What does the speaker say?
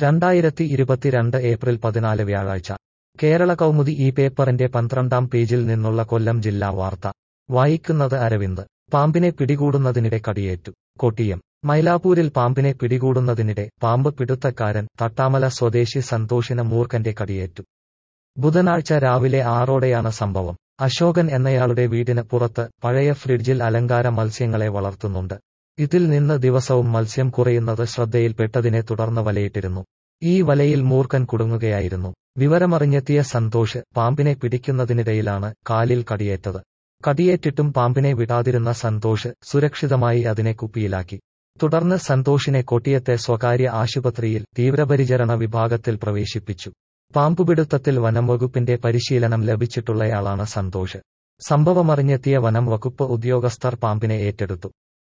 രണ്ടായിരത്തി ഇരുപത്തിരണ്ട് ഏപ്രിൽ പതിനാല് വ്യാഴാഴ്ച കേരള കൗമുദി ഈ പേപ്പറിന്റെ പന്ത്രണ്ടാം പേജിൽ നിന്നുള്ള കൊല്ലം ജില്ലാ വാർത്ത വായിക്കുന്നത് അരവിന്ദ് പാമ്പിനെ പിടികൂടുന്നതിനിടെ കടിയേറ്റു കൊട്ടിയം മൈലാപ്പൂരിൽ പാമ്പിനെ പിടികൂടുന്നതിനിടെ പാമ്പ് പിടുത്തക്കാരൻ തട്ടാമല സ്വദേശി സന്തോഷിന് മൂർഖന്റെ കടിയേറ്റു ബുധനാഴ്ച രാവിലെ ആറോടെയാണ് സംഭവം അശോകൻ എന്നയാളുടെ വീടിന് പുറത്ത് പഴയ ഫ്രിഡ്ജിൽ അലങ്കാര മത്സ്യങ്ങളെ വളർത്തുന്നുണ്ട് ഇതിൽ നിന്ന് ദിവസവും മത്സ്യം കുറയുന്നത് ശ്രദ്ധയിൽപ്പെട്ടതിനെ തുടർന്ന് വലയിട്ടിരുന്നു ഈ വലയിൽ മൂർഖൻ കുടുങ്ങുകയായിരുന്നു വിവരമറിഞ്ഞെത്തിയ സന്തോഷ് പാമ്പിനെ പിടിക്കുന്നതിനിടയിലാണ് കാലിൽ കടിയേറ്റത് കടിയേറ്റിട്ടും പാമ്പിനെ വിടാതിരുന്ന സന്തോഷ് സുരക്ഷിതമായി അതിനെ കുപ്പിയിലാക്കി തുടർന്ന് സന്തോഷിനെ കൊട്ടിയത്തെ സ്വകാര്യ ആശുപത്രിയിൽ തീവ്രപരിചരണ വിഭാഗത്തിൽ പ്രവേശിപ്പിച്ചു പാമ്പുപിടുത്തത്തിൽ വനം വകുപ്പിന്റെ പരിശീലനം ലഭിച്ചിട്ടുള്ളയാളാണ് സന്തോഷ് സംഭവമറിഞ്ഞെത്തിയ വനം വകുപ്പ് ഉദ്യോഗസ്ഥർ പാമ്പിനെ ഏറ്റെടുത്തു